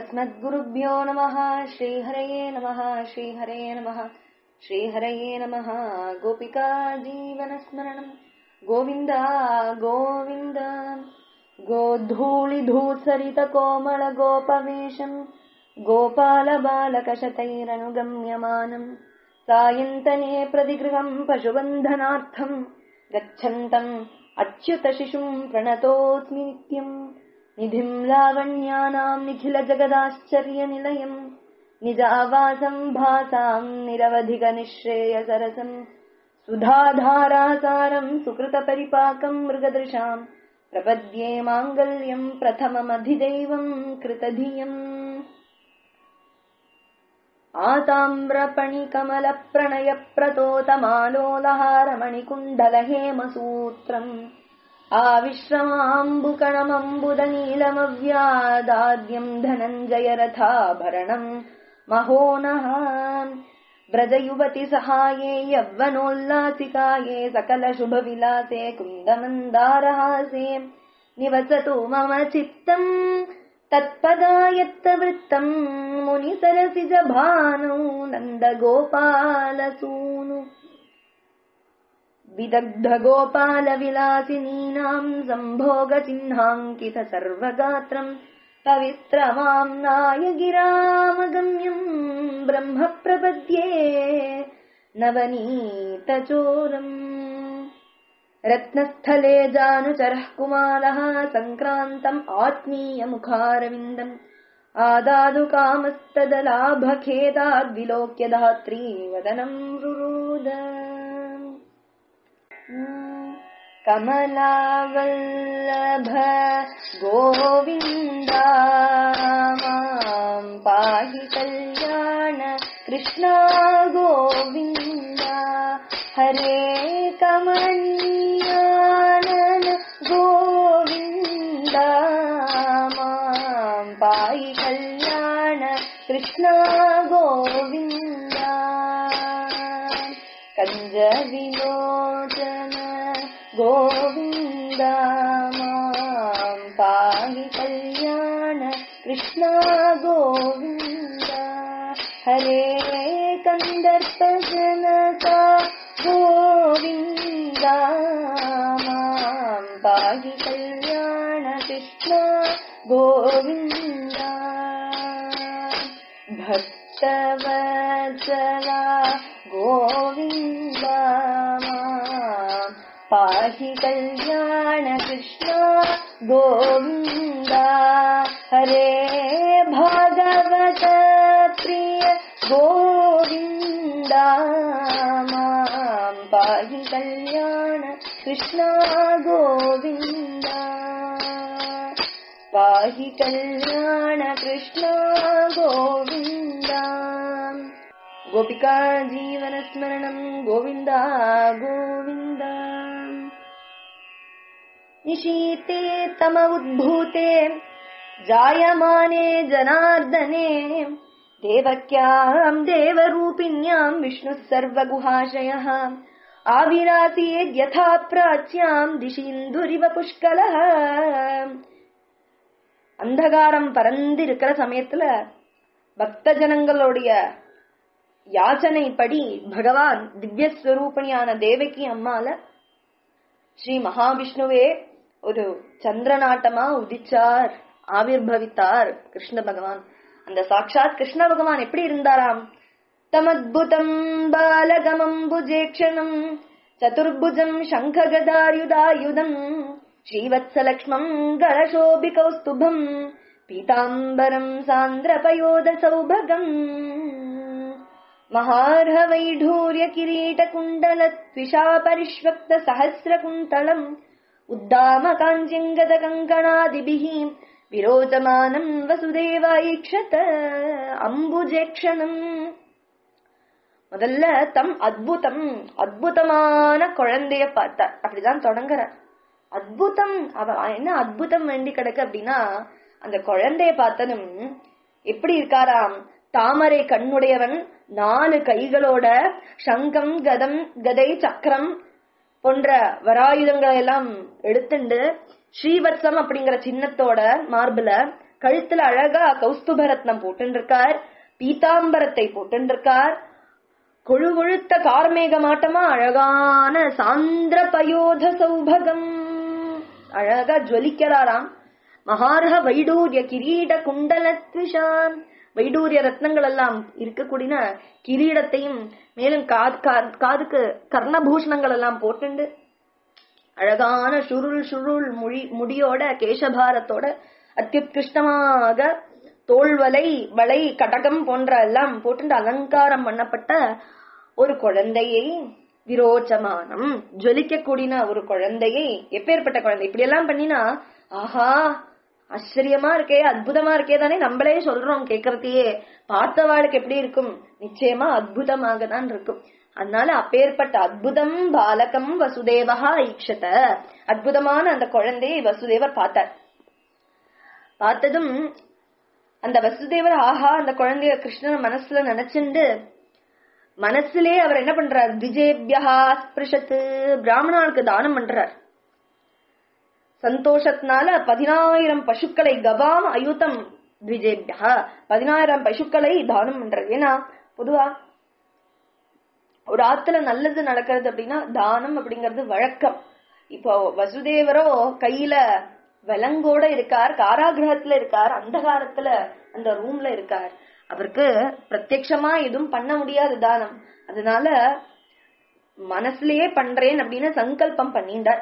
अस्मद्गुरुभ्यो नमः श्रीहरये नमः श्रीहरये नमः श्रीहरये नमः गोपिका जीवनस्मरणम् गोविन्द गोविन्द गोधूलिधूसरितकोमलगोपवेशम् गोपालबालकशतैरनुगम्यमानम् सायन्तने प्रतिगृहम् पशुबन्धनार्थम् गच्छन्तम् अच्युतशिशुम् प्रणतोऽस्मि नित्यम् निधिम् लावण्यानाम् निखिलजगदाश्चर्यनिलयम् निजावासम् भासाम् निरवधिकनिःश्रेयसरसम् सुधाधारासारम् सुकृतपरिपाकम् मृगदृशाम् प्रपद्ये माङ्गल्यम् प्रथममधिदैवम् कृतधियम् आताम्रपणिकमलप्रणयप्रतोतमालोलहारमणिकुण्डलहेमसूत्रम् आविश्रमाम्बुकणमम्बुदनीलमव्यादाद्यम् धनञ्जयरथाभरणम् महोनः व्रजयुवति सहाये यौवनोल्लासिकाये सकलशुभविलासे कुन्दमन्दारहासे निवसतु मम चित्तम् तत्पदायत्तवृत्तम् मुनिसरसिज भानौ नन्दगोपालसूनु विदग्धगोपालविलासिनीनाम् सम्भोगचिह्नाङ्कित सर्वगात्रम् पवित्रमाम्नाय गिरामगम्यम् ब्रह्म प्रपद्ये नवनीतचोरम् रत्नस्थले जानुचरः कुमारः सङ्क्रान्तम् आत्मीयमुखारविन्दम् आदादु कामस्तदलाभखेदाद्विलोक्य धात्री वदनम् रुरुद कमलावल्लभ गोविन्दा माम् पाहि कल्याण कृष्णा गोविन्दा हरे कमल्यानन गोविन्दा माम् पाहि कल्याण कृष्णा गोविन्दा कञ्जविलोचन गोविन्दा माम् पाहि कल्याण कृष्णा गोविन्दा हरे कन्दर्पजनका गोविन्दा माम् पाहि कल्याण कृष्णा गोविन्दा भक्तवत्सला गोविन्दा माम् पाहि कल्याण कृष्णा गोविन्दा हरे भागवत प्रिय गोविन्दा माम् पाहि कल्याण कृष्णा गोविन्दा पाहि कल्याण कृष्णा गोविन्दा गोपिका जीवनस्मरणम् गोविन्द गोविन्द निशीते तम उद्भूते जायमाने जनार्दने देवक्याम् देवरूपिण्याम् विष्णुः सर्वगुहाशयः आविरासीद्यथा प्राच्याम् दिशीन्दुरिव पुष्कलः அந்தகாரம் பறந்து இருக்கிற சமயத்துல பக்த ஜனங்களுடைய யாச்சனைப்படி பகவான் திவ்யஸ்வரூபணியான தேவகி அம்மால ஸ்ரீ மகாவிஷ்ணுவே ஒரு சந்திரநாட்டமா உதிச்சார் ஆவிர்பவித்தார் கிருஷ்ண பகவான் அந்த சாட்சாத் கிருஷ்ண பகவான் எப்படி இருந்தாராம் தமத்புதம் பாலகமம்புஜேக்ஷணம் சதுர்புஜம் சங்ககதாயுதாயுதம் श्रीवत्सलक्ष्मम् गणशोभिकौस्तुभम् पीताम्बरम् सान्द्रपयोदसौभगम् महार्हवैढूर्यकिरीटकुण्डलत्विषा परिष्वक्त सहस्रकुन्तलम् उद्दामकाञ्चिङ्गदकङ्कणादिभिः विरोचमानम् वसुदेवाईक्षत அம்புஜேக்ஷணம் முதல்ல தம் அத்புதம் அத்புதமான குழந்தைய பார்த்தார் அப்படிதான் தொடங்குறார் அத்புதம் அவ என்ன அத்புதம் வேண்டி கிடக்கு அப்படின்னா அந்த குழந்தைய பார்த்ததும் எப்படி இருக்காராம் தாமரை கண்ணுடையவன் நாலு கைகளோட சங்கம் கதம் கதை சக்கரம் போன்ற வராயுதங்களை எல்லாம் எடுத்துண்டு ஸ்ரீவத்சம் அப்படிங்கிற சின்னத்தோட மார்புல கழுத்துல அழகா கௌஸ்துபரத்னம் போட்டுருக்கார் பீதாம்பரத்தை போட்டுருக்கார் கொழு கொழுத்த கார்மேக மாட்டமா அழகான சாந்திர பயோத சௌபகம் அழகா ஜொலிக்கிறாராம் மகார்ஹ வைடூரிய கிரீட குண்டலத்விஷான் வைடூரிய ரத்னங்கள் எல்லாம் இருக்கக்கூடிய கிரீடத்தையும் மேலும் காது கா- காதுக்கு கர்ணபூஷணங்கள் எல்லாம் போட்டுண்டு அழகான சுருள் சுருள் முடி முடியோட கேசபாரத்தோட அத்தியுத்கிருஷ்டமாக தோள்வலை வளை கடகம் போன்ற எல்லாம் போட்டு அலங்காரம் பண்ணப்பட்ட ஒரு குழந்தையை விரோச்சமானம் ஜொலிக்கக்கூடிய ஒரு குழந்தையை எப்பேற்பட்ட குழந்தை இப்படி எல்லாம் பண்ணினா ஆஹா ஆச்சரியமா இருக்கே அற்புதமா இருக்கே தானே நம்மளே சொல்றோம் கேக்குறதையே பார்த்தவாளுக்கு எப்படி இருக்கும் நிச்சயமா அற்புதமாக தான் இருக்கும் அதனால அப்பேற்பட்ட அற்புதம் பாலகம் வசுதேவஹா ஈக்ஷத அற்புதமான அந்த குழந்தையை வசுதேவர் பார்த்தார் பார்த்ததும் அந்த வசுதேவர் ஆஹா அந்த குழந்தைய கிருஷ்ணன் மனசுல நினைச்சுண்டு மனசுலே அவர் என்ன பண்றார் திஜேபியா ஸ்பிருஷத்து பிராமணாளுக்கு தானம் பண்றார் சந்தோஷத்தினால பதினாயிரம் பசுக்களை கவாம் அயுதம் திஜேபியா பதினாயிரம் பசுக்களை தானம் பண்றார் ஏன்னா பொதுவா ஒரு ஆத்துல நல்லது நடக்கிறது அப்படின்னா தானம் அப்படிங்கிறது வழக்கம் இப்போ வசுதேவரோ கையில விலங்கோட இருக்கார் காராகிரகத்துல இருக்கார் அந்தகாரத்துல அந்த ரூம்ல இருக்கார் அவருக்கு பிரத்யக்ஷமா எதுவும் பண்ண முடியாது தானம் அதனால மனசுலயே பண்றேன் அப்படின்னு சங்கல்பம் பண்ணிண்டார்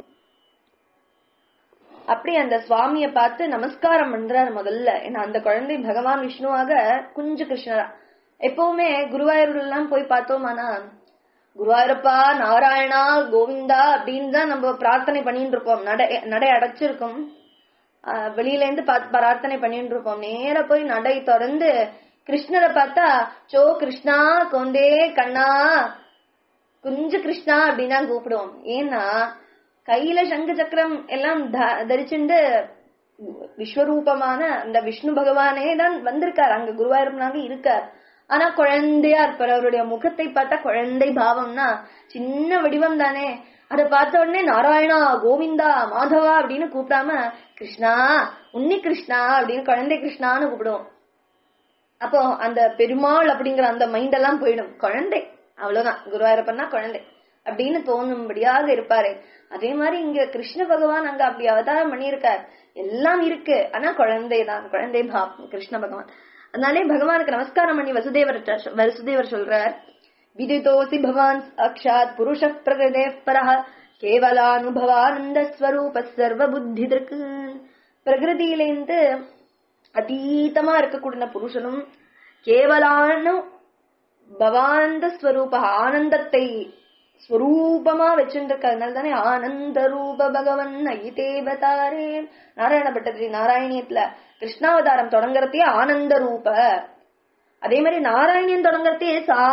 அப்படி அந்த சுவாமிய பார்த்து நமஸ்காரம் பண்றார் முதல்ல ஏன்னா அந்த குழந்தை பகவான் விஷ்ணுவாக குஞ்சு கிருஷ்ணரா எப்பவுமே குருவாயூர்ல எல்லாம் போய் பார்த்தோமானா குருவாயூரப்பா நாராயணா கோவிந்தா அப்படின்னு தான் நம்ம பிரார்த்தனை பண்ணிட்டு இருப்போம் நடை நடை அடைச்சிருக்கும் ஆஹ் வெளியில இருந்து பார்த்து பிரார்த்தனை பண்ணிட்டு இருப்போம் நேர போய் நடை திறந்து கிருஷ்ணரை பார்த்தா சோ கிருஷ்ணா கொண்டே கண்ணா குஞ்சு கிருஷ்ணா அப்படின்னு தான் கூப்பிடுவோம் ஏன்னா கையில சங்கு சக்கரம் எல்லாம் த- தரிச்சுண்டு விஸ்வரூபமான அந்த விஷ்ணு பகவானே தான் வந்திருக்கார் அங்க குருவாயூரப்பனாக இருக்கார் ஆனா குழந்தையா இருப்பார் அவருடைய முகத்தை பார்த்தா குழந்தை பாவம்னா சின்ன வடிவம் தானே அதை பார்த்த உடனே நாராயணா கோவிந்தா மாதவா அப்படின்னு கூப்பிடாம கிருஷ்ணா உன்னி கிருஷ்ணா அப்படின்னு குழந்தை கிருஷ்ணான்னு கூப்பிடுவோம் அப்போ அந்த பெருமாள் அப்படிங்கிற அந்த மைண்ட் எல்லாம் போயிடும் குழந்தை அவ்வளவுதான் குருவாயூரப்பன்னா குழந்தை அப்படின்னு தோணும்படியாக இருப்பாரு அதே மாதிரி இங்க கிருஷ்ண பகவான் அங்க அப்படி அவதாரம் பண்ணியிருக்கார் எல்லாம் இருக்கு ஆனா குழந்தை தான் குழந்தை பாப் கிருஷ்ண பகவான் அதனாலே பகவானுக்கு நமஸ்காரம் பண்ணி வசுதேவர் வசுதேவர் சொல்றார் விதிதோசி பவான் சாட்சாத் புருஷ பிரகிருதே பரஹ கேவலானுபவானந்த ஸ்வரூப சர்வ புத்தி பிரகிருதியிலேந்து அதீதமா இருக்கக்கூடிய புருஷனும் கேவலான பவானந்த ஸ்வரூப ஆனந்தத்தை ஸ்வரூபமா வச்சுருக்கிறதுனால தானே ஆனந்த ரூப பகவன் ஐதேவதாரே நாராயண பட்டத்திரி நாராயணியத்துல கிருஷ்ணாவதாரம் தொடங்குறதே ஆனந்த ரூப அதே மாதிரி நாராயணியன் தொடங்குறதே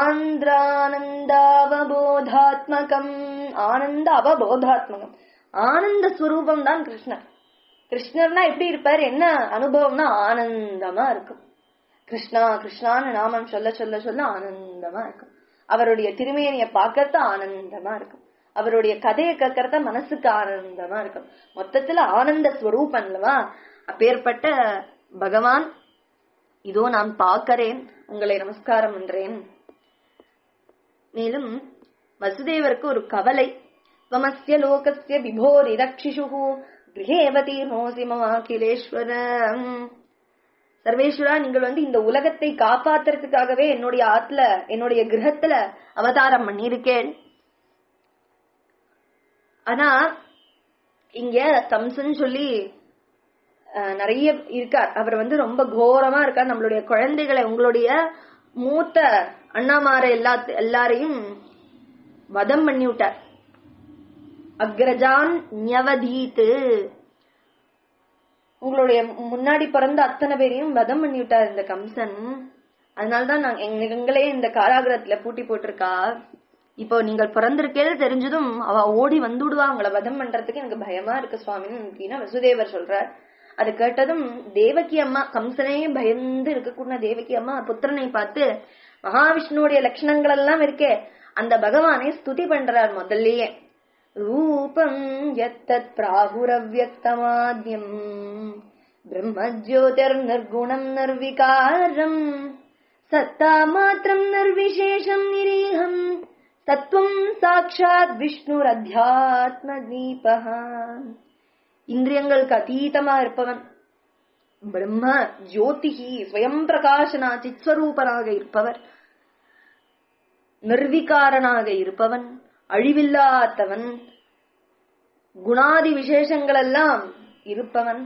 சாந்திரானந்தாவபோதாத்மகம் ஆனந்த அவபோதாத்மகம் ஆனந்த ஸ்வரூபம் தான் கிருஷ்ணர் கிருஷ்ணர்னா எப்படி இருப்பார் என்ன அனுபவம்னா ஆனந்தமா இருக்கும் கிருஷ்ணா கிருஷ்ணான்னு நாமம் சொல்ல சொல்ல சொல்ல ஆனந்தமா இருக்கும் அவருடைய திருமேனிய பார்க்கறது ஆனந்தமா இருக்கும் அவருடைய கதையை கேட்கறத மனசுக்கு ஆனந்தமா இருக்கும் மொத்தத்துல ஆனந்த ஸ்வரூபம் அல்லவா அப்பேற்பட்ட பகவான் இதோ நான் பார்க்கிறேன் உங்களை நமஸ்காரம் பண்றேன் மேலும் வசுதேவருக்கு ஒரு கவலை ஸ்வமஸ்ய லோகஸ்ய விபோரி ரக்ஷிஷு கிரகேவதி நோசி மமாகிலேஸ்வர சர்வேஸ்வரா நீங்கள் வந்து இந்த உலகத்தை காப்பாத்துறதுக்காகவே என்னுடைய ஆத்துல என்னுடைய கிரகத்துல அவதாரம் பண்ணியிருக்கேன் ஆனா இங்க கம்சன் சொல்லி அஹ், நிறைய இருக்கார் அவர் வந்து ரொம்ப கோரமா இருக்கார் நம்மளுடைய குழந்தைகளை உங்களுடைய மூத்த அண்ணாமார எல்லா எல்லாரையும் வதம் பண்ணி விட்டார் அக்ரஜான் ஞவதீத்து உங்களுடைய முன்னாடி பிறந்த அத்தனை பேரையும் வதம் பண்ணி விட்டார் இந்த கம்சன் அதனாலதான் நாங்க எங்க- எங்களே இந்த காராகிரகத்துல பூட்டி போட்டிருக்கா இப்போ நீங்கள் பிறந்திருக்கேன்னு தெரிஞ்சதும் அவ ஓடி வந்து விடுவா உங்களை வதம் பண்றதுக்கு எனக்கு பயமா இருக்கு சுவாமின்னு அப்படின்னா வசுதேவர் சொல்றார் அது கேட்டதும் தேவகி அம்மா கம்சனே பயந்து இருக்கக்கூடிய தேவகி அம்மா புத்திரனை பார்த்து மகாவிஷ்ணுவுடைய லட்சணங்கள் எல்லாம் இருக்கே அந்த பகவானை ஸ்துதி பண்றார் முதல்லயே ரூபம் எத்தத் பிராகுரவ்யக்தமாத்யம் பிரம்மஜோதிர் நிர்குணம் நிர்விகாரம் சத்தா மாத்திரம் நிர்விசேஷம் நிரீகம் தத்துவம் சாட்சாத் விஷ்ணுர் அத்தியாத்ம தீபகா இந்திரியங்களுக்கு அதீதமா இருப்பவன் பிரம்ம ஜோதிகி ஸ்வயம் பிரகாசனா சித்ஸ்வரூபனாக இருப்பவர் நிர்விகாரனாக இருப்பவன் அழிவில்லாதவன் குணாதி விசேஷங்கள் எல்லாம் இருப்பவன்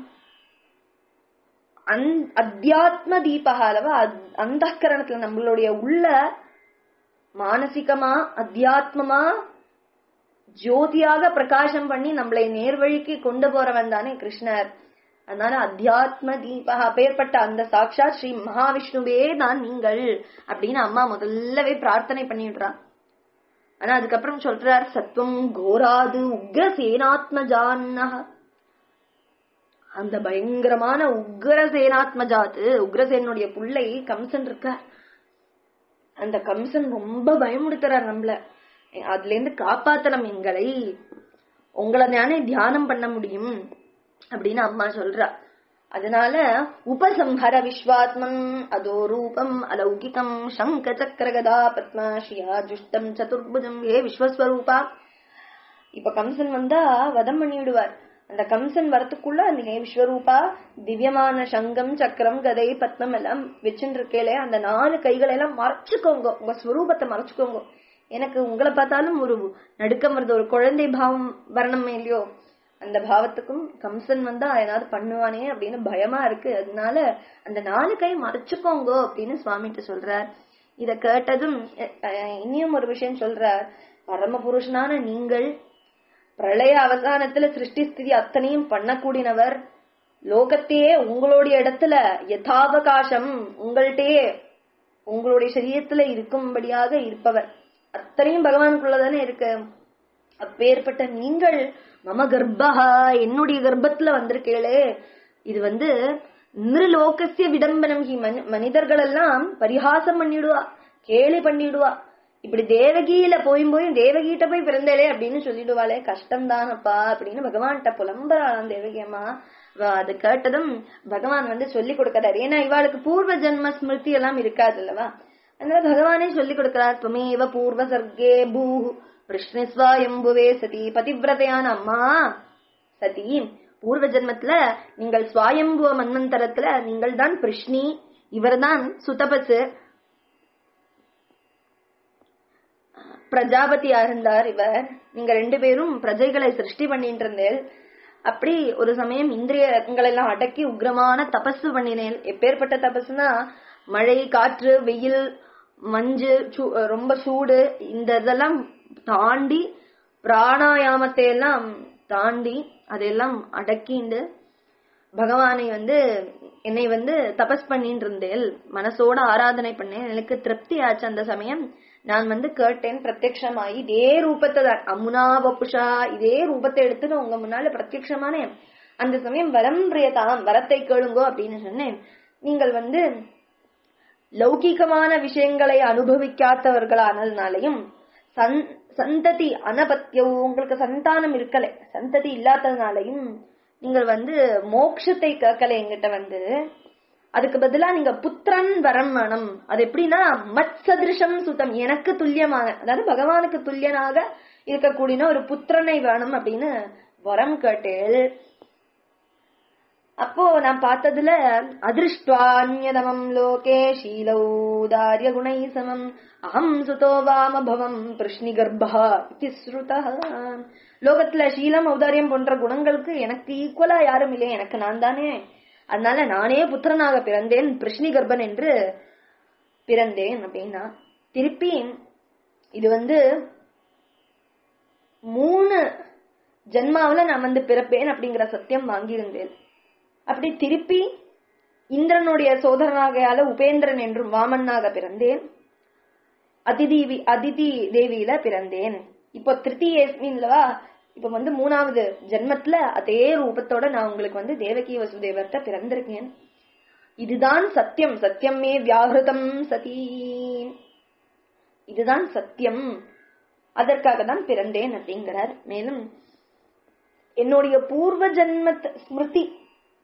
அந்- அத்தியாத்ம தீபக அளவா அந்த கரணத்துல நம்மளுடைய உள்ள மானசிகமா அத்தியாத்மமா ஜோதியாக பிரகாசம் பண்ணி நம்மளை நேர்வழிக்கு கொண்டு போறவன் தானே கிருஷ்ணர் அதனால அத்தியாத்ம தீபக அப்பேற்பட்ட அந்த சாட்சாத் ஸ்ரீ மகாவிஷ்ணுவே தான் நீங்கள் அப்படின்னு அம்மா முதல்லவே பிரார்த்தனை பண்ணிடுறான் ஆனா அதுக்கப்புறம் சொல்றார் சத்வம் கோராது உக்ர சேனாத்மஜான்னஹ அந்த பயங்கரமான உக்ரசேனாத்மஜாத்து உக்ரசேனுடைய புள்ளை கம்சன் இருக்கார் அந்த கம்சன் ரொம்ப பயமுடுத்துறார் நம்மள அதுல இருந்து காப்பாத்தணும் எங்களை உங்களை தானே தியானம் பண்ண முடியும் அப்படின்னு அம்மா சொல்றா அதனால உபசம்ஹர விஸ்வாத்மன் அதோ ரூபம் அலௌகிகம் சங்க சக்கர கதா பத்மாஷியா ஜுஷ்டம் சதுர்புஜம் ஏ விஸ்வஸ்வரூபா இப்ப கம்சன் வந்தா வதம் பண்ணிவிடுவார் அந்த கம்சன் வரத்துக்குள்ள அந்த ஹே விஸ்வரூபா திவ்யமான சங்கம் சக்கரம் கதை பத்மம் எல்லாம் வச்சுட்டு இருக்கேளே அந்த நாலு கைகளை எல்லாம் மறைச்சுக்கோங்க உங்க ஸ்வரூபத்தை மறைச்சுக்கோங்க எனக்கு உங்களை பார்த்தாலும் ஒரு நடுக்கம் வருது ஒரு குழந்தை பாவம் வரணுமே இல்லையோ அந்த பாவத்துக்கும் கம்சன் வந்தா ஏதாவது பண்ணுவானே அப்படின்னு பயமா இருக்கு அதனால அந்த நாலு கை மறைச்சுக்கோங்க அப்படின்னு சுவாமிகிட்ட சொல்றார் இத கேட்டதும் அஹ், அஹ், இன்னியும் ஒரு விஷயம் சொல்றார் பரம புருஷனான நீங்கள் பிரளய அவசானத்துல சிருஷ்டி ஸ்திதி அத்தனையும் பண்ணக்கூடியவர் லோகத்தையே உங்களுடைய இடத்துல யதாவகாசம் உங்கள்கிட்டயே உங்களுடைய சரீரத்துல இருக்கும்படியாக இருப்பவர் அத்தனையும் பகவானுக்குள்ளதானே இருக்கு அப்பேற்பட்ட நீங்கள் மம கர்ப்பஹா என்னுடைய கர்ப்பத்துல வந்திருக்கேளே இது வந்து நிர்லோகசிய விடம்பனம் ஹி மனி- மனிதர்கள் எல்லாம் பரிகாசம் பண்ணிடுவா கேலி பண்ணிடுவா இப்படி தேவகியில போயும் போயும் தேவகிட்ட போய் பிறந்தேளே அப்படின்னு சொல்லிடுவாளே கஷ்டம் தானப்பா அப்படின்னு பகவான்கிட்ட புலம்புறாளாம் தேவகி அம்மா அவ அது கேட்டதும் பகவான் வந்து சொல்லி கொடுக்கறாரு ஏன்னா இவாளுக்கு பூர்வ ஜென்ம ஸ்மிருதி எல்லாம் இருக்காது அல்லவா அதனால பகவானே சொல்லி கொடுக்கிறார் துமேவ பூர்வ சர்க்கே பூ பிருஷ்ணஸ்வாயம்புவே சதி பதிவிரதையான அம்மா சதி பூர்வ ஜென்மத்துல நீங்கள் சுவாயம்புவ மன்வந்தரத்துல நீங்கள் தான் பிருஷ்ணி இவர்தான் சுதபசு பிரஜாபதியா இருந்தார் இவர் நீங்க ரெண்டு பேரும் பிரஜைகளை சிருஷ்டி பண்ணிட்டு இருந்தேன் அப்படி ஒரு சமயம் இந்திரியங்கள் எல்லாம் அடக்கி உக்ரமான தபசு பண்ணினேன் எப்பேற்பட்ட தபசுனா மழை காற்று வெயில் மஞ்சு சூ- ரொம்ப சூடு இந்த இதெல்லாம் தாண்டி பிராணாயாமத்தை எல்லாம் தாண்டி அதையெல்லாம் அடக்கிண்டு பகவானை வந்து என்னை வந்து தபஸ் பண்ணிட்டு இருந்தேன் மனசோட ஆராதனை பண்ணேன் எனக்கு திருப்தி ஆச்சு அந்த சமயம் நான் வந்து கேட்டேன் பிரத்யக்ஷமாயி இதே ரூபத்தை தான் அமுனா வப்புஷா இதே ரூபத்தை எடுத்துன்னு உங்க முன்னால பிரத்யக்ஷமானேன் அந்த சமயம் வரம் பிரியதாம் வரத்தை கேளுங்கோ அப்படின்னு சொன்னேன் நீங்கள் வந்து லௌகிகமான விஷயங்களை அனுபவிக்காதவர்களானதுனாலையும் சன் சந்ததி அனபத்தியம் உங்களுக்கு சந்தானம் இருக்கலை சந்ததி இல்லாததுனாலையும் நீங்கள் வந்து மோட்சத்தை கேட்கல என்கிட்ட வந்து அதுக்கு பதிலா நீங்க புத்திரன் வரம் வேணும் அது எப்படின்னா மத் சதிருஷம் சுத்தம் எனக்கு துல்லியமான அதாவது பகவானுக்கு துல்லியனாக இருக்கக்கூடிய ஒரு புத்திரனை வேணும் அப்படின்னு வரம் கேட்டேள் அப்போ நான் பார்த்ததுல அதிருஷ்டுவான்யதமம் லோகே ஷீலௌதாரிய குணை சமம் அகம் சுதோ வாம பவம் பிருஷ்ணி கர்ப்பா இது ஸ்ருதः. லோகத்துல சீலம் ஔதாரியம் போன்ற குணங்களுக்கு எனக்கு ஈக்குவலா யாரும் இல்லையே எனக்கு நான் தானே அதனால நானே புத்திரனாக பிறந்தேன் பிருஷ்ணி கர்ப்பன் என்று பிறந்தேன் அப்படின்னா திருப்பி இது வந்து மூணு ஜென்மாவுல நான் வந்து பிறப்பேன் அப்படிங்கிற சத்தியம் வாங்கியிருந்தேன் அப்படி திருப்பி இந்திரனுடைய சோதரனாகையால உபேந்திரன் என்றும் வாமன்னாக பிறந்தேன் அதிதீவி அதிதி தேவியில பிறந்தேன் இப்போ திருத்தியேஸ்மின்லவா இப்ப வந்து மூணாவது ஜென்மத்துல அதே ரூபத்தோட நான் உங்களுக்கு வந்து தேவகி வசுதேவர்கிட்ட பிறந்திருக்கேன் இதுதான் சத்தியம் சத்தியமே வியாகிருதம் சதி இதுதான் சத்தியம் அதற்காக தான் பிறந்தேன் அப்படிங்கிறார் மேலும் என்னுடைய பூர்வ ஜென்ம ஸ்மிருதி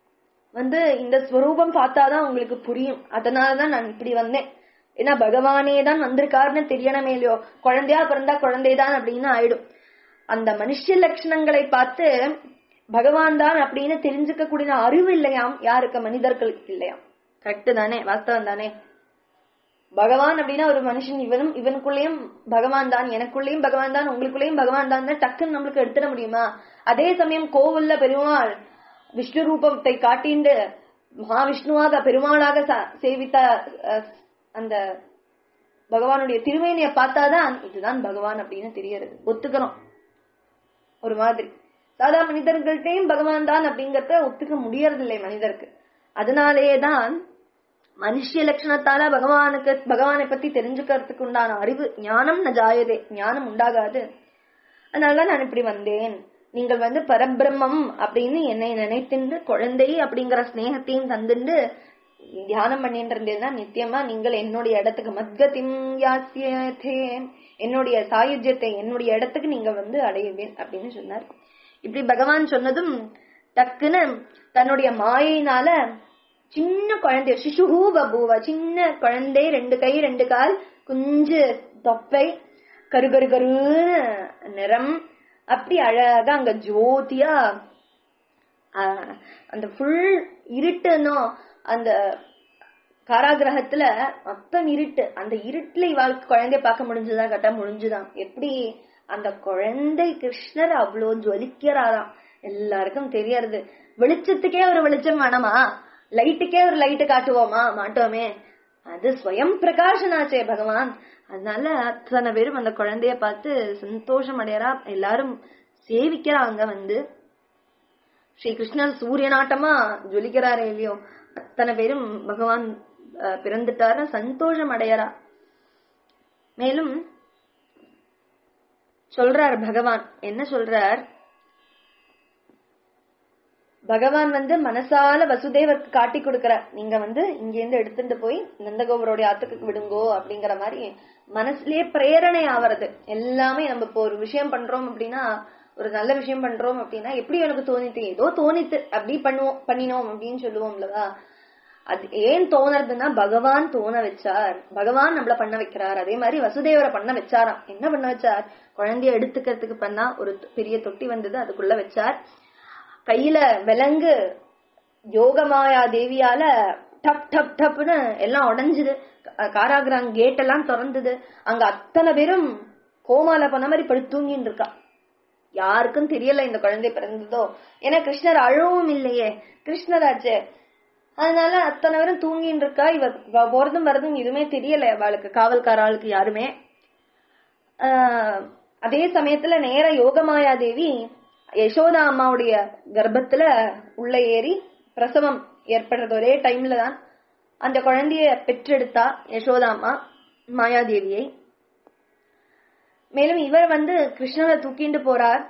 வந்து இந்த ஸ்வரூபம் பார்த்தாதான் உங்களுக்கு புரியும் அதனாலதான் நான் இப்படி வந்தேன் ஏன்னா பகவானே தான் வந்திருக்காருன்னு தெரியணுமே இல்லையோ குழந்தையா பிறந்தா குழந்தைதான் அப்படின்னு ஆயிடும் அந்த மனுஷ லட்சணங்களை பார்த்து பகவான் தான் அப்படின்னு தெரிஞ்சுக்க கூடிய அறிவு இல்லையாம் யாருக்கு மனிதர்களுக்கு இல்லையாம் கரெக்ட் தானே வாஸ்தவம் தானே பகவான் அப்படின்னா ஒரு மனுஷன் இவனும் இவனுக்குள்ளேயும் பகவான் தான் எனக்குள்ளேயும் பகவான் தான் உங்களுக்குள்ளேயும் பகவான் தான் டக்குன்னு நம்மளுக்கு எடுத்துட முடியுமா அதே சமயம் கோவில்ல பெருமாள் விஷ்ணு ரூபத்தை காட்டிண்டு மகாவிஷ்ணுவாக பெருமாளாக ச- சேவித்த அஹ், அந்த பகவானுடைய திருமேனியை பார்த்தாதான் இதுதான் பகவான் அப்படின்னு தெரியறது ஒத்துக்கிறோம் ஒரு மாதிரி சாதா மனிதர்கள்ட்டையும் பகவான் தான் அப்படிங்கறத ஒத்துக்க முடியறதில்லை மனிதருக்கு அதனாலேயே தான் மனுஷ லட்சணத்தால பகவானுக்கு பகவானை பத்தி தெரிஞ்சுக்கிறதுக்கு உண்டான அறிவு ஞானம் ந ஜாயதே ஞானம் உண்டாகாது அதனாலதான் நான் இப்படி வந்தேன் நீங்கள் வந்து பரபிரம்மம் அப்படின்னு என்னை நினைத்துண்டு குழந்தை அப்படிங்கிற ஸ்நேகத்தையும் தந்துண்டு தியானம் பண்ணிட்டு இருந்தேன்னா நித்தியமா நீங்கள் என்னுடைய இடத்துக்கு மத்கதிம் யாசியதே என்னுடைய சாயுஜ்யத்தை என்னுடைய இடத்துக்கு நீங்க வந்து அடையுவேன் அப்படின்னு சொன்னார் இப்படி பகவான் சொன்னதும் டக்குன்னு தன்னுடைய மாயினால சின்ன குழந்தை சிசுஹூ பபூவ சின்ன குழந்தை ரெண்டு கை ரெண்டு கால் குஞ்சு தொப்பை கரு கரு கருன்னு நிறம் அப்படி அழகா அங்க ஜோதியா ஆஹ், அந்த ஃபுல் இருட்டுனோ அந்த காராகிரகத்துல மொத்தம் இருட்டு அந்த இருட்டுல இவாளுக்கு குழந்தைய பார்க்க முடிஞ்சதா கட்ட முடிஞ்சுதான் எப்படி அந்த குழந்தை கிருஷ்ணர் அவ்வளோ ஜொலிக்கிறாராம் எல்லாருக்கும் தெரியறது வெளிச்சத்துக்கே ஒரு வெளிச்சம் வேணாமா லைட்டுக்கே ஒரு லைட்டு காட்டுவோமா மாட்டோமே அது ஸ்வயம் பிரகாசனாச்சே பகவான் அதனால அத்தனை பேரும் அந்த குழந்தைய பார்த்து சந்தோஷம் அடையறா எல்லாரும் சேவிக்கிறாங்க வந்து ஸ்ரீ கிருஷ்ணர் சூரியனாட்டமா ஜொலிக்கிறாரே இல்லையோ அத்தனை பேரும் பகவான் அஹ், பிறந்துட்டாரு சந்தோஷம் அடையறா மேலும் சொல்றார் பகவான் என்ன சொல்றார் பகவான் வந்து மனசால வசுதேவருக்கு காட்டி கொடுக்கிறார் நீங்க வந்து இங்க இருந்து எடுத்துட்டு போய் நந்தகோபுரோடைய ஆத்துக்கு விடுங்கோ அப்படிங்கிற மாதிரி மனசுலயே பிரேரணை ஆவறது எல்லாமே நம்ம இப்போ ஒரு விஷயம் பண்றோம் அப்படின்னா ஒரு நல்ல விஷயம் பண்றோம் அப்படின்னா எப்படி எனக்கு தோணித்து ஏதோ தோணித்து அப்படி பண்ணுவோம் பண்ணினோம் அப்படின்னு சொல்லுவோம் இல்லவா அது ஏன் தோணுறதுன்னா பகவான் தோண வச்சார் பகவான் நம்மள பண்ண வைக்கிறார் அதே மாதிரி வசுதேவரை பண்ண வச்சாராம் என்ன பண்ண வச்சார் குழந்தைய எடுத்துக்கிறதுக்கு பண்ணா ஒரு பெரிய தொட்டி வந்தது அதுக்குள்ள வச்சார் கையில விலங்கு யோகமாயா தேவியால டப் டப் டப்னு எல்லாம் உடைஞ்சுது கா- காராகிராங் கேட் எல்லாம் திறந்தது அங்க அத்தனை பேரும் கோமால பண்ண மாதிரி படுத்து தூங்கின்னு இருக்கா யாருக்கும் தெரியல இந்த குழந்தை பிறந்ததோ ஏன்னா கிருஷ்ணர் அழவும் இல்லையே கிருஷ்ணராச்சே அதனால அத்தனை பேரும் தூங்கின்னு இருக்கா இவ இவ போறதும் வரதும் எதுவுமே தெரியல அவளுக்கு காவல்காராளுக்கு யாருமே ஆஹ் அதே சமயத்துல நேர யோகமாயா தேவி யசோதா அம்மாவுடைய கர்ப்பத்துல உள்ள ஏறி பிரசவம் ஏற்படுறது ஒரே டைம்ல தான் அந்த குழந்தைய பெற்றெடுத்தா யசோதா அம்மா மாயாதேவியை மேலும் இவர் வந்து கிருஷ்ணரை தூக்கிண்டு போறார்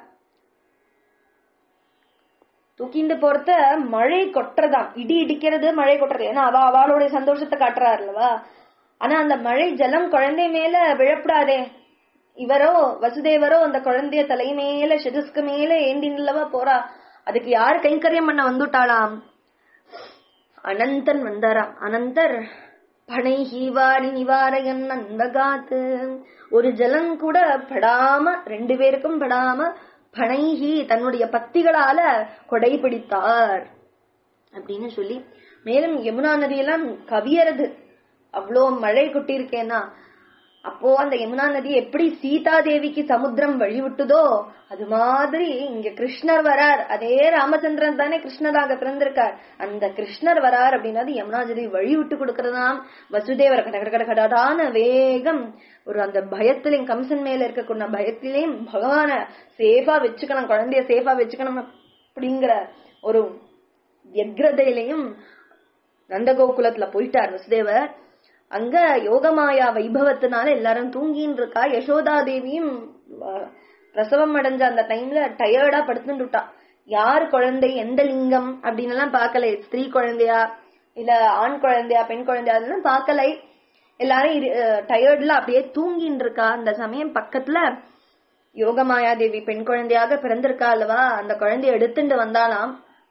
தூக்கிண்டு போறத மழை கொட்டுறதாம் இடி இடிக்கிறது மழை கொட்டுறது ஏன்னா அவ அவளுடைய சந்தோஷத்தை காட்டுறாரு அல்லவா ஆனா அந்த மழை ஜலம் குழந்தை மேல விழப்படாதே இவரோ வசுதேவரோ அந்த குழந்தைய தலை மேல சிரஸ்க்கு மேல ஏந்தி நில்லவா போறா அதுக்கு யார் கைங்கரியம் பண்ண வந்துட்டாளாம் அனந்தன் வந்தாராம் அனந்தர் பனை ஹீவாடி நிவாரகன் அன்பகாத்து ஒரு ஜலம் கூட படாம ரெண்டு பேருக்கும் படாம பனைஹி தன்னுடைய பத்திகளால கொடை பிடித்தார் அப்படின்னு சொல்லி மேலும் யமுனா நதியெல்லாம் கவியறது அவ்வளோ மழை கொட்டியிருக்கேன்னா அப்போ அந்த யமுனா நதி எப்படி சீதா தேவிக்கு சமுத்திரம் வழிவிட்டுதோ அது மாதிரி இங்க கிருஷ்ணர் வரார் அதே ராமச்சந்திரன் தானே கிருஷ்ணராக பிறந்திருக்கார் அந்த கிருஷ்ணர் வரார் அப்படின்னா அது யமுனா நதி வழி விட்டு கொடுக்கறதாம் வசுதேவர் கட கட கட கடடான வேகம் ஒரு அந்த பயத்திலையும் கம்சன் மேல இருக்கக்கூடிய பயத்திலையும் பகவான சேஃபா வச்சுக்கணும் குழந்தைய சேஃபா வச்சுக்கணும் அப்படிங்கிற ஒரு வியக்ரதையிலையும் நந்தகோகுலத்துல போயிட்டார் வசுதேவர் அங்க யோகமாயா வைபவத்தினால எல்லாரும் தூங்கின்னு இருக்கா யசோதா தேவியும் அஹ், பிரசவம் அடைஞ்ச அந்த டைம்ல டயர்டா படுத்துட்டுட்டா யார் குழந்தை எந்த லிங்கம் அப்படின்னு எல்லாம் பார்க்கல ஸ்திரீ குழந்தையா இல்ல ஆண் குழந்தையா பெண் குழந்தையா அதெல்லாம் பார்க்கலை எல்லாரும் டயர்ட்ல அப்படியே தூங்கின்னு இருக்கா அந்த சமயம் பக்கத்துல யோகமாயா தேவி பெண் குழந்தையாக பிறந்திருக்கா அல்லவா அந்த குழந்தைய எடுத்துட்டு வந்தாலாம்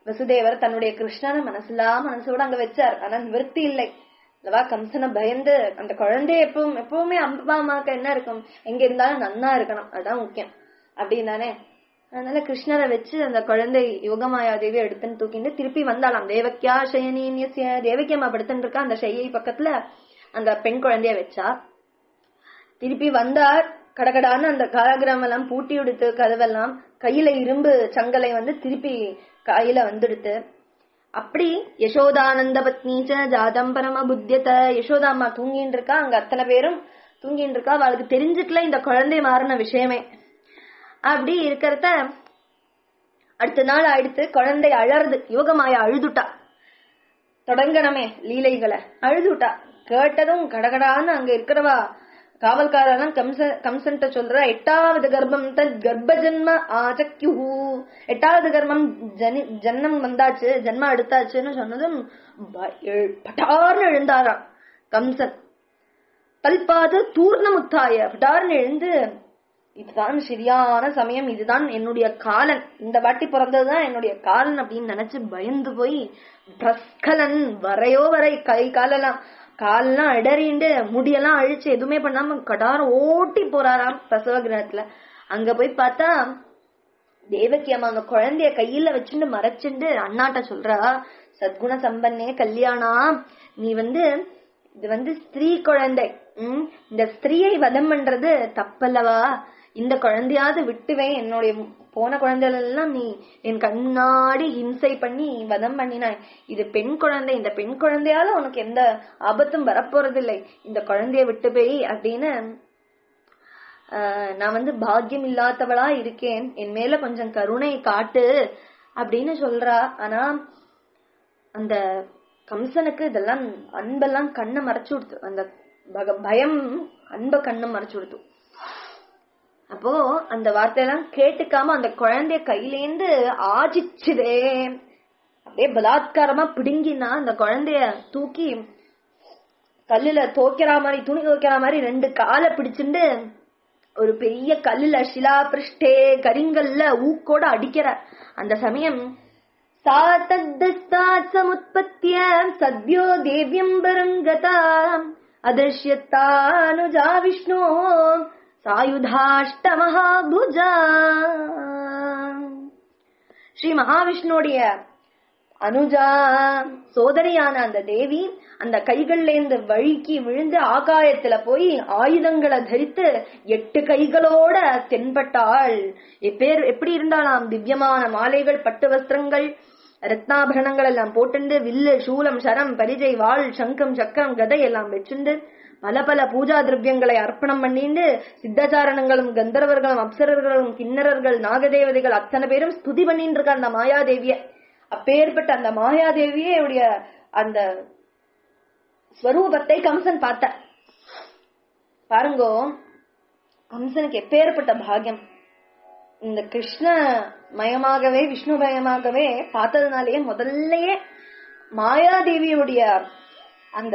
வசுதேவர் தன்னுடைய கிருஷ்ணனை மனசுலா மனசோட அங்க வச்சார் ஆனா நிவர்த்தி இல்லை அல்லவா கம்சனை பயந்து அந்த குழந்தை எப்பவும் எப்பவுமே அப்பா அம்மாக்கு என்ன இருக்கும் எங்க இருந்தாலும் நன்னா இருக்கணும் அதுதான் முக்கியம் அப்படின்னு தானே அதனால கிருஷ்ணரை வச்சு அந்த குழந்தை யோகமாயாதேவி எடுத்துன்னு தூக்கிட்டு திருப்பி வந்தாளாம் தேவக்கியா சயனியசிய தேவக்கி அம்மா படுத்துன்னு இருக்கா அந்த ஷையை பக்கத்துல அந்த பெண் குழந்தைய வச்சா திருப்பி வந்தார் கடகடான்னு அந்த காலகிராமம் எல்லாம் பூட்டி விடுத்து கதவெல்லாம் கையில இரும்பு சங்கலை வந்து திருப்பி கையில வந்துடுத்து அப்படி யசோதானந்த பத்னீச்ச ஜாதம் பரம புத்தியத யசோதா அம்மா தூங்கின்னு இருக்கா அங்க அத்தனை பேரும் தூங்கின்னு இருக்கா அவளுக்கு தெரிஞ்சுக்கல இந்த குழந்தை மாறின விஷயமே அப்படி இருக்கிறத அடுத்த நாள் ஆயிடுத்து குழந்தை அழறது யோகமாய அழுதுட்டா தொடங்கணுமே லீலைகளை அழுதுட்டா கேட்டதும் கடகடான்னு அங்க இருக்கிறவா காவல்காரெல்லாம் கம்ச கம்சன்ட்ட சொல்ற எட்டாவது கர்ப்பம் தத் கர்ப்ப ஜன்ம ஆச்சக்யுஹு எட்டாவது கர்ப்பம் ஜனி ஜன்மம் வந்தாச்சு ஜன்மம் எடுத்தாச்சுன்னு சொன்னதும் ப- எழு- பட்டார்னு எழுந்தாராம் கம்சன் தல்பாது தூர்ணமுத்தாய பட்டார்னு எழுந்து இதுதான் சரியான சமயம் இதுதான் என்னுடைய காலன் இந்த வாட்டி பிறந்ததுதான் என்னுடைய காலன் அப்படின்னு நினைச்சு பயந்து போய் பிரஸ்கலன் வரையோ வரை கை காலெல்லாம் காலெல்லாம் இடறிண்டு முடியெல்லாம் அழிச்சு எதுவுமே பண்ணாம கடார ஓட்டி போறாராம் பிரசவ கிரகத்துல அங்க போய் பார்த்தா தேவகி அம்மா அந்த குழந்தைய கையில வச்சுட்டு மறைச்சுண்டு அண்ணாட்ட சொல்றா சத்குண சம்பன்னே கல்யாணா நீ வந்து இது வந்து ஸ்திரீ குழந்தை உம் இந்த ஸ்திரீயை வதம் பண்றது தப்பல்லவா இந்த குழந்தையாவது விட்டுவேன் என்னுடைய போன குழந்தைகள் எல்லாம் நீ என் கண்ணாடி ஹிம்சை பண்ணி வதம் பண்ணினாய் இது பெண் குழந்தை இந்த பெண் குழந்தையால உனக்கு எந்த ஆபத்தும் வரப்போறதில்லை இந்த குழந்தைய விட்டு போய் அப்படின்னு ஆஹ் நான் வந்து பாக்கியம் இல்லாதவளா இருக்கேன் என் மேல கொஞ்சம் கருணை காட்டு அப்படின்னு சொல்றா ஆனா அந்த கம்சனுக்கு இதெல்லாம் அன்பெல்லாம் கண்ணை மறைச்சு கொடுத்து அந்த பக- பயம் அன்ப கண்ணை மறைச்சு கொடுத்து அப்போ அந்த வார்த்தையெல்லாம் கேட்டுக்காம அந்த குழந்தைய கையிலேந்து ஆஜிச்சுதே அப்படியே பலாத்காரமா பிடுங்கினா அந்த குழந்தைய தூக்கி கல்லுல துவைக்கிற மாதிரி துணி துவைக்கிற மாதிரி ரெண்டு காலை பிடிச்சுண்டு ஒரு பெரிய கல்லுல சிலா பிருஷ்டே கரிங்கல்ல ஊக்கோட அடிக்கிற அந்த சமயம் சா தத்தஸ்தாத் சமுத்பத்திய சத்யோ தேவ்யம் பரங்கதா அதிருஷ்யத்தானுஜா விஷ்ணு சாயுதாஷ்ட மகாபுஜா ஸ்ரீ மகாவிஷ்ணுடைய அனுஜா சோதரியான அந்த தேவி அந்த கைகள்ல இருந்து வழுக்கி விழுந்து ஆகாயத்துல போய் ஆயுதங்களை தரித்து எட்டு கைகளோட தென்பட்டாள் எப்பேர் எப்படி இருந்தாலாம் திவ்யமான மாலைகள் பட்டு வஸ்திரங்கள் ரத்னாபரணங்கள் எல்லாம் போட்டுண்டு வில்லு சூலம் சரம் பரிஜை வாள் சங்கம் சக்கரம் கதை எல்லாம் வச்சுண்டு பல பல பூஜா திரவியங்களை அர்ப்பணம் பண்ணிண்டு சித்தச்சாரணங்களும் கந்தர்வர்களும் அப்சரர்களும் கிண்ணறர்கள் நாகதேவதைகள் அத்தனை பேரும் ஸ்துதி பண்ணிட்டு இருக்க அந்த மாயாதேவிய அப்பேற்பட்ட அந்த மாயாதேவியே உடைய அந்த ஸ்வரூபத்தை கம்சன் பார்த்த பாருங்கோ கம்சனுக்கு எப்பேற்பட்ட பாகியம் இந்த கிருஷ்ண மயமாகவே விஷ்ணு மயமாகவே பார்த்ததுனாலேயே முதல்லயே மாயாதேவியுடைய அந்த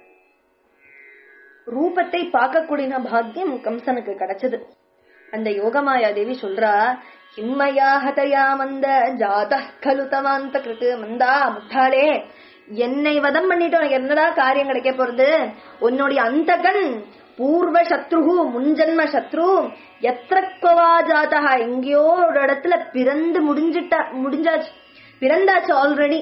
ரூபத்தை பார்க்கக்கூடிய பாக்கியம் கம்சனுக்கு கிடைச்சது அந்த யோகமாயா தேவி சொல்றா ஹிம்மயா ஹதயா மந்த ஜாத கலு தமாந்த கிருத்து மந்தா முட்டாளே என்னை வதம் பண்ணிட்டு உனக்கு என்னடா காரியம் கிடைக்க போறது உன்னுடைய அந்த கண் பூர்வ சத்ருகு முன்ஜன்ம சத்ரு எத்திரக்கவா ஜாதா எங்கேயோ ஒரு இடத்துல பிறந்து முடிஞ்சிட்டா முடிஞ்சாச்சு பிறந்தாச்சு ஆல்ரெடி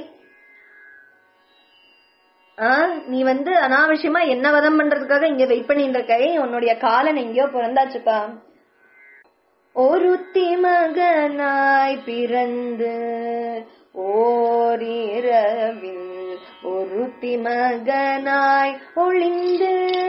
ஆ, நீ வந்து அனாவசியமா என்ன வதம் பண்றதுக்காக இங்க வெயிட் பண்ணிட்டு இருக்க உன்னுடைய காலன் எங்கேயோ பிறந்தாச்சுப்பா ஒருத்தி மகனாய் பிறந்து ஓரிரவில் ஒருத்தி மகனாய் ஒளிந்து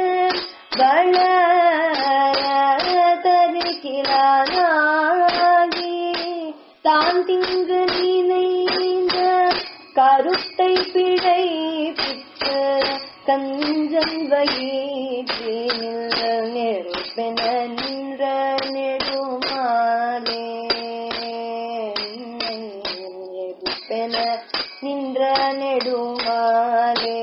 வளர்கிலானாகி தான் திங்கு நினைந்த கருத்தை பிழை பிற்று கஞ்சன் வயிற்றினில் நெருப்பென நின்ற நெடுமாலே நெருப்பென நின்ற நெடுமாலே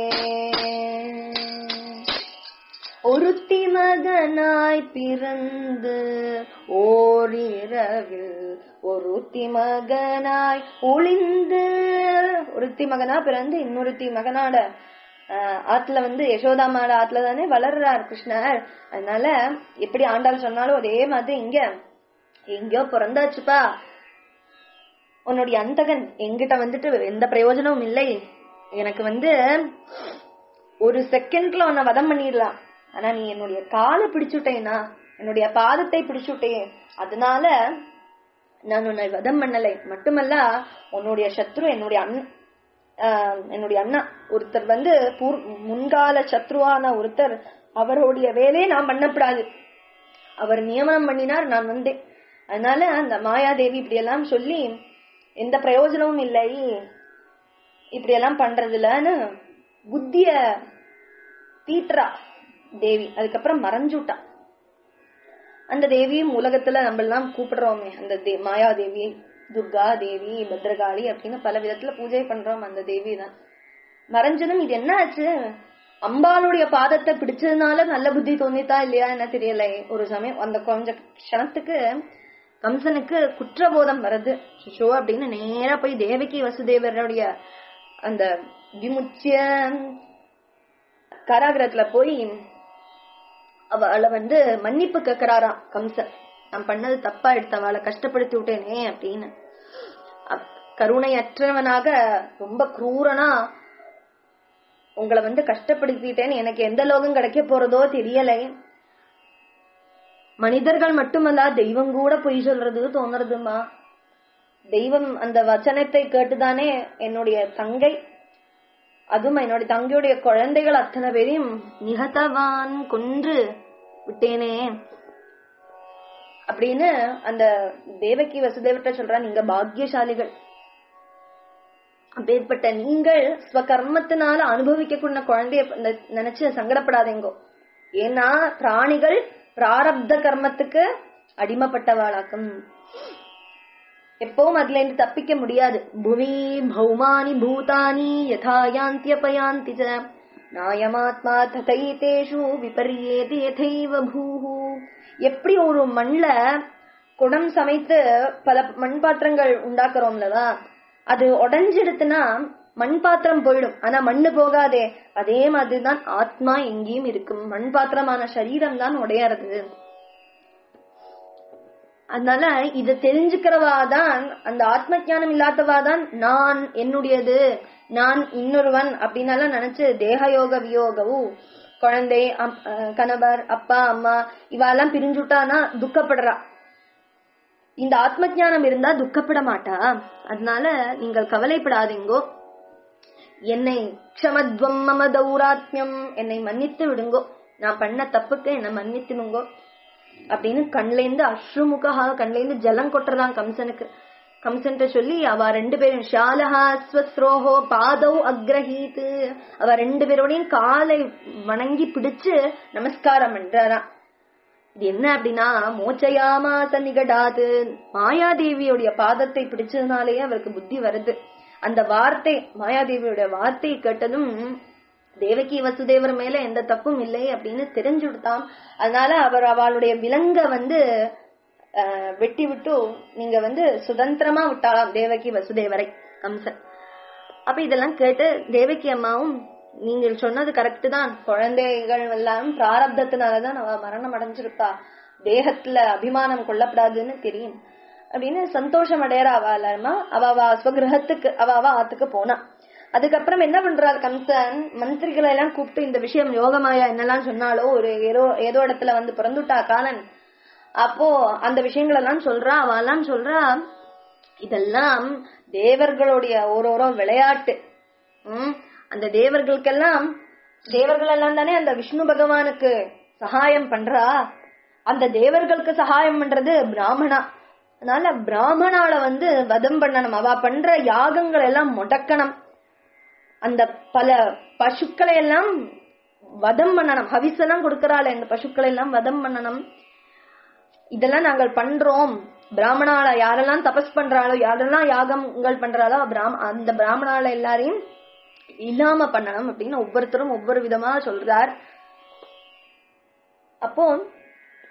ஒருத்தி மகனாய் பிறந்து ஓரிரவில் ஒருத்தி மகனாய் ஒளிந்து ஒருத்தி மகனா பிறந்து இன்னொருத்தி மகனாட ஆஹ், ஆத்துல வந்து யசோதாமாட ஆத்துல தானே வளர்றார் கிருஷ்ணர் அதனால எப்படி ஆண்டாள் சொன்னாலும் அதே மாதிரி இங்க எங்கேயோ பிறந்தாச்சுப்பா உன்னுடைய அந்தகன் என்கிட்ட வந்துட்டு எந்த பிரயோஜனமும் இல்லை எனக்கு வந்து ஒரு செகண்ட்ல உன்னை வதம் பண்ணிடலாம் ஆனா நீ என்னுடைய காலை பிடிச்சுட்டேனா என்னுடைய பாதத்தை பிடிச்சுட்டே அதனால நான் உன்னை வதம் பண்ணலை மட்டுமல்ல உன்னுடைய சத்ரு என்னுடைய அண்ண ஆஹ், என்னுடைய அண்ணா ஒருத்தர் வந்து பூர் முன்கால சத்ருவான ஒருத்தர் அவருடைய வேலையை நான் பண்ணக்கூடாது அவர் நியமனம் பண்ணினார் நான் வந்தேன் அதனால அந்த மாயாதேவி இப்படி எல்லாம் சொல்லி எந்த பிரயோஜனமும் இல்லை இப்படி எல்லாம் பண்றதுலன்னு புத்திய தீட்டுறா தேவி அதுக்கப்புறம் மறைஞ்சுட்டா அந்த தேவியும் உலகத்துல நம்ம எல்லாம் கூப்பிடுறோமே அந்த தே- மாயாதேவி துர்கா தேவி பத்ரகாளி அப்படின்னு பல விதத்துல பூஜை பண்றோம் அந்த தேவி தான் மறைஞ்சதும் இது என்ன ஆச்சு அம்பாளுடைய பாதத்தை பிடிச்சதுனால நல்ல புத்தி தோணித்தா இல்லையா என்ன தெரியல ஒரு சமயம் அந்த கொஞ்ச க்ஷணத்துக்கு கம்சனுக்கு குற்றபோதம் வருது சுஷோ அப்படின்னு நேரா போய் தேவகி வசுதேவருடைய அந்த விமுச்சிய காராகிரத்துல போய் அவளை வந்து மன்னிப்பு கேக்குறாராம் கம்சன் நான் பண்ணது தப்பா எடுத்து அவளை கஷ்டப்படுத்தி விட்டேனே அப்படின்னு அப்- கருணையற்றவனாக ரொம்ப குரூரனா உங்களை வந்து கஷ்டப்படுத்திட்டேன்னு எனக்கு எந்த லோகம் கிடைக்க போறதோ தெரியலை மனிதர்கள் மட்டுமல்ல தெய்வம் கூட பொய் சொல்றது தோணுறதுமா தெய்வம் அந்த வச்சனத்தை கேட்டுதானே என்னுடைய தங்கை அதுவும் என்னுடைய தங்கையுடைய குழந்தைகள் அத்தனை பேரையும் நிகதவான் கொன்று விட்டேனே அப்படின்னு அந்த தேவகி வசுதேவர்கிட்ட சொல்றா நீங்க பாக்கியசாலிகள் அப்பேற்பட்ட நீங்கள் ஸ்வகர்மத்தினால அனுபவிக்க கூடிய குழந்தைய ந- நினைச்சு சங்கடப்படாதீங்கோ ஏன்னா பிராணிகள் பிராரப்த கர்மத்துக்கு அடிமைப்பட்டவாளாக்கும் எப்பவும் அதுல இருந்து தப்பிக்க முடியாது புவி பௌமானி பூதானி யதா யாந்தியபயாந்தி ச நாயமாத்மா ததைதேஷு விபரியேதி யதைவ பூஹு எப்படி ஒரு மண்ல குடம் சமைத்து பல மண் பாத்திரங்கள் உண்டாக்குறோம்லவா அது உடைஞ்சிடுத்துனா மண் பாத்திரம் போயிடும் ஆனா மண்ணு போகாதே அதே மாதிரிதான் ஆத்மா எங்கேயும் இருக்கும் மண் பாத்திரமான சரீரம் தான் உடையறது அதனால இத தெரிஞ்சுக்கிறவா தான் அந்த ஆத்ம ஞானம் இல்லாதவா தான் நான் என்னுடையது நான் இன்னொருவன் அப்படின்னெல்லாம் நினைச்சு தேகயோக வியோகவு குழந்தை அம்- அஹ் கணவர் அப்பா அம்மா இவாளெல்லாம் பிரிஞ்சுட்டானா துக்கப்படுறா இந்த ஆத்ம ஞானம் இருந்தா துக்கப்பட மாட்டா அதனால நீங்கள் கவலைப்படாதீங்கோ என்னை க்ஷமத்வம் மம தௌராத்மியம் என்னை மன்னித்து விடுங்கோ நான் பண்ண தப்புக்கு என்னை மன்னித்துடுங்கோ அப்படின்னு கண்லேந்து அஸ்ருமுகா கண்லேந்து ஜலம் கொட்டுறதான் கம்சனுக்கு கம்சன்ட்ட சொல்லி அவ ரெண்டு பேரும் ஷாலஹா ஸ்வஸ்ரோஹோ பாதௌ அக்ரஹீத் அவ ரெண்டு பேரோடையும் காலை வணங்கி பிடிச்சு நமஸ்காரம் பண்றாராம் இது என்ன அப்படின்னா மோச்சயாமாச நிகடாது மாயாதேவியுடைய பாதத்தை பிடிச்சதுனாலேயே அவருக்கு புத்தி வருது அந்த வார்த்தை மாயாதேவியோட வார்த்தையை கேட்டதும் தேவகி வசுதேவர் மேல எந்த தப்பும் இல்லை அப்படின்னு தெரிஞ்சுடுத்தாம் அதனால அவர் அவளுடைய விலங்க வந்து ஆஹ், வெட்டி விட்டு நீங்க வந்து சுதந்திரமா விட்டாளாம் தேவகி வசுதேவரை கம்சன் அப்ப இதெல்லாம் கேட்டு தேவகி அம்மாவும் நீங்கள் சொன்னது கரெக்ட் தான் குழந்தைகள் எல்லாம் பிராரப்தத்தினாலதான் அவ மரணம் அடைஞ்சிருப்பா தேகத்துல அபிமானம் கொள்ளப்படாதுன்னு தெரியும் அப்படின்னு சந்தோஷம் அடையறா அவ எல்லாருமா அவ அவ ஸ்வகிரகத்துக்கு அவ அவ ஆத்துக்கு போனா அதுக்கப்புறம் என்ன பண்றார் கம்சன் மந்திரிகளை எல்லாம் கூப்பிட்டு இந்த விஷயம் யோகமாயா என்னெல்லாம் சொன்னாலோ ஒரு ஏதோ ஏதோ இடத்துல வந்து பிறந்துட்டா காலன் அப்போ அந்த விஷயங்கள் எல்லாம் சொல்றா அவ எல்லாம் சொல்றா இதெல்லாம் தேவர்களுடைய ஒரு ஒரு விளையாட்டு உம் அந்த தேவர்களுக்கெல்லாம் தேவர்கள் எல்லாம் தானே அந்த விஷ்ணு பகவானுக்கு சகாயம் பண்றா அந்த தேவர்களுக்கு சகாயம் பண்றது பிராமணா அதனால பிராமணால வந்து வதம் பண்ணணும் அவ பண்ற யாகங்கள் எல்லாம் முடக்கணும் அந்த பல பசுக்களை எல்லாம் வதம் பண்ணணும் ஹவிசெல்லாம் கொடுக்கறாள் இந்த பசுக்களை எல்லாம் வதம் பண்ணணும் இதெல்லாம் நாங்கள் பண்றோம் பிராமணால யாரெல்லாம் தபஸ் பண்றாளோ யாரெல்லாம் யாகங்கள் பண்றாளோ பிராம அந்த பிராமணால எல்லாரையும் இல்லாம பண்ணணும் அப்படின்னு ஒவ்வொருத்தரும் ஒவ்வொரு விதமா சொல்றார் அப்போ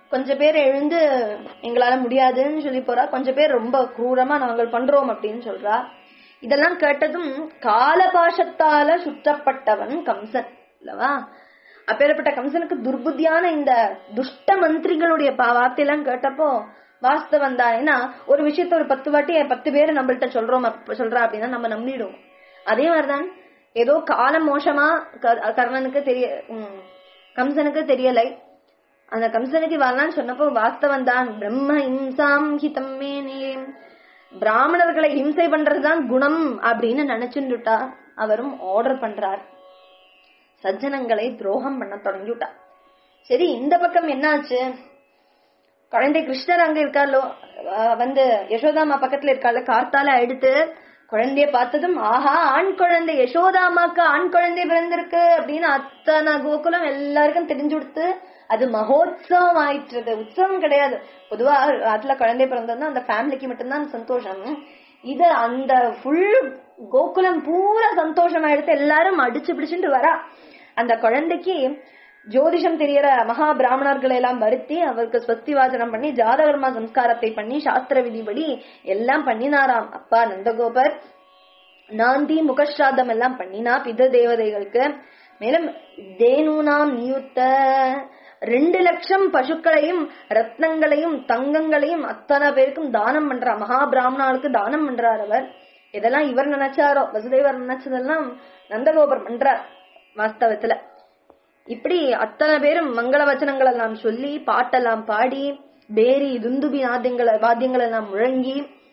கொஞ்சம் பேர் எழுந்து எங்களால முடியாதுன்னு சொல்லி போறா கொஞ்சம் பேர் ரொம்ப குரூரமா நாங்கள் பண்றோம் அப்படின்னு சொல்றா இதெல்லாம் கேட்டதும் காலபாஷத்தால சுற்றப்பட்டவன் கம்சன் இல்லவா அப்பேற்பட்ட கம்சனுக்கு துர்புத்தியான இந்த துஷ்ட மந்திரிகளுடைய பா- வார்த்தையெல்லாம் கேட்டப்போ வாஸ்தவம் தான் ஏன்னா ஒரு விஷயத்த ஒரு பத்து வாட்டி பத்து பேர் நம்மள்ட்ட சொல்றோம் அப்ப சொல்றா அப்படின்னா நம்ம நம்பிடுவோம் அதே மாதிரிதான் ஏதோ காலம் மோசமா க- கர்ணனுக்கு தெரிய உம், கம்சனுக்கு தெரியலை அந்த கம்சனுக்கு வரலான்னு சொன்னப்போ வாஸ்தவம் தான் பிரம்ம இம்சாம் ஹிதம் மேனே பிராமணர்களை ஹிம்சை பண்றதுதான் குணம் அப்படின்னு நினைச்சுட்டா அவரும் ஆர்டர் பண்றார் சஜ்ஜனங்களை துரோகம் பண்ண தொடங்கிவிட்டா சரி இந்த பக்கம் என்னாச்சு குழந்தை கிருஷ்ணர் அங்க இருக்காரோ அஹ் வந்து யசோதாமா பக்கத்துல இருக்கால கார்த்தால எடுத்து குழந்தைய பார்த்ததும் ஆஹா ஆண் குழந்தை யசோதாமாக்கு ஆண் குழந்தை பிறந்திருக்கு அப்படின்னு அத்தனை கோகுலம் எல்லாருக்கும் தெரிஞ்சு கொடுத்து அது மகோத்சவம் ஆயிட்டுது உற்சவம் கிடையாது பொதுவா அதுல குழந்தை பிறந்ததுன்னா அந்த ஃபேமிலிக்கு மட்டும்தான் சந்தோஷம் இது அந்த ஃபுல் கோகுலம் பூரா சந்தோஷம் ஆயிடுத்து எல்லாரும் அடிச்சு பிடிச்சுட்டு வரா அந்த குழந்தைக்கு ஜோதிஷம் தெரியற மகா பிராமணர்களை எல்லாம் வருத்தி அவருக்கு ஸ்வஸ்தி வாசனம் பண்ணி ஜாதகர்மா சம்ஸ்காரத்தை பண்ணி சாஸ்திர விதிபடி எல்லாம் பண்ணினாராம் அப்பா நந்தகோபர் நாந்தி முகஸ்ராதம் எல்லாம் பண்ணினா பித தேவதைகளுக்கு மேலும் தேனூனாம் நியுத்த ரெண்டு லட்சம் பசுக்களையும் ரத்னங்களையும் தங்கங்களையும் அத்தனை பேருக்கும் தானம் பண்றா மகா பிராமணாளுக்கு தானம் பண்றார் அவர் இதெல்லாம் இவர் நினைச்சாரோ வசுதேவர் நினைச்சதெல்லாம் நந்தகோபர் பண்றார் வாஸ்தவத்துல இப்படி அத்தனை பேரும் மங்கள வச்சனங்கள் எல்லாம் சொல்லி பாட்டெல்லாம் பாடி பேரி துந்துபி வாத்தியங்களை வாத்தியங்கள் எல்லாம் முழங்கி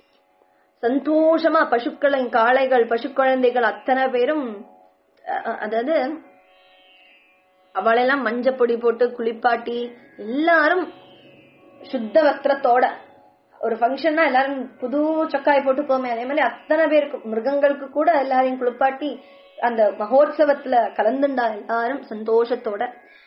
சந்தோஷமா பசுக்களின் காளைகள் பசு குழந்தைகள் அத்தனை பேரும் அஹ், அதாவது அவளெல்லாம் மஞ்சப்பொடி போட்டு குளிப்பாட்டி எல்லாரும் சுத்த வஸ்திரத்தோட ஒரு ஃபங்க்ஷன்னா எல்லாரும் புது சொக்காய் போட்டு போமே அதே மாதிரி அத்தனை பேருக்கு மிருகங்களுக்கு கூட எல்லாரையும் குளிப்பாட்டி அந்த மகோத்சவத்துல கலந்துண்டா எல்லாரும் சந்தோஷத்தோட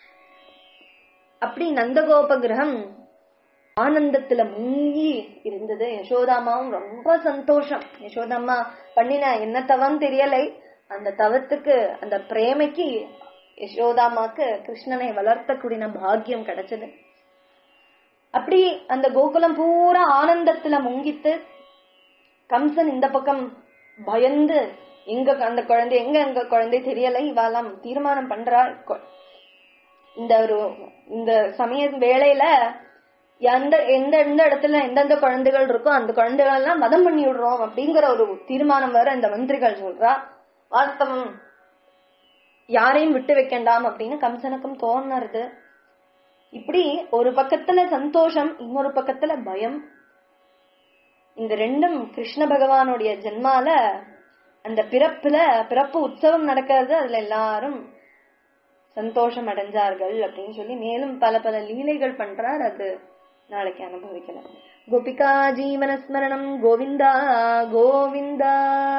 அப்படி நந்தகோப கிரகம் ஆனந்தத்துல முங்கி இருந்தது யசோதாமாவும் ரொம்ப சந்தோஷம் யசோதாம்மா பண்ணின என்ன தவம் தெரியலை அந்த தவத்துக்கு அந்த பிரேமைக்கு யசோதாமாக்கு கிருஷ்ணனை வளர்த்தக்கூடிய பாக்கியம் கிடைச்சது அப்படி அந்த கோகுலம் பூரா ஆனந்தத்துல முங்கித்து கம்சன் இந்த பக்கம் பயந்து எங்க அந்த குழந்தை எங்க எங்க குழந்தை தெரியலை இவாலாம் தீர்மானம் பண்றா கொ- இந்த ஒரு இந்த சமய வேளையில எந்த எந்த எந்த இடத்துல எந்தெந்த குழந்தைகள் இருக்கோ அந்த குழந்தைகள் எல்லாம் மதம் பண்ணி விடுறோம் அப்படிங்கிற ஒரு தீர்மானம் வர இந்த மந்திரிகள் சொல்றா வாஸ்தவம் யாரையும் விட்டு வைக்கண்டாம் அப்படின்னு கம்சனுக்கும் தோணுறது இப்படி ஒரு பக்கத்துல சந்தோஷம் இன்னொரு பக்கத்துல பயம் இந்த ரெண்டும் கிருஷ்ண பகவானுடைய ஜென்மால அந்த பிறப்புல பிறப்பு உற்சவம் நடக்கிறது அதுல எல்லாரும் சந்தோஷம் அடைஞ்சார்கள் அப்படின்னு சொல்லி மேலும் பல பல லீலைகள் பண்றார் அது நாளைக்கு அனுபவிக்கலாம் கோபிகா ஜீவன ஸ்மரணம் கோவிந்தா கோவிந்தா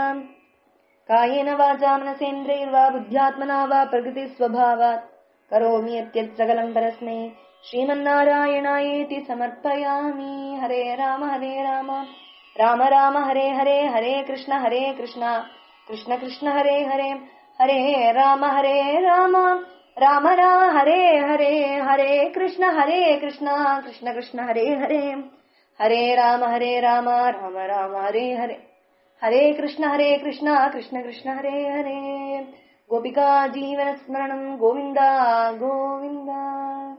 காயேன வாச்சா மனசேந்திரைர்வா புத்தியாத்மனா வா பிரகிருதி ஸ்வபாவாத் கரோமி அத்தியத் சகலம் பரஸ்மை ஸ்ரீமன்னாராயணாயேதி சமர்ப்பயாமி ஹரே ராம ஹரே ராம ராம ராம ஹரே ஹரே ஹரே கிருஷ்ண ஹரே கிருஷ்ண கிருஷ்ண கிருஷ்ண ஹரே ஹரே ஹரே ராம ஹரே ராம ராம ராம ஹரே ஹரே ஹரே கிருஷ்ண ஹரே கிருஷ்ண கிருஷ்ண கிருஷ்ண ஹரே ஹரே ஹரே ராம ஹரே ராம ராம ராம ஹரே ஹரே हरे कृष्ण हरे कृष्ण कृष्ण कृष्ण हरे हरे गोपिका जीवन स्मरणं गोविन्द गोविन्द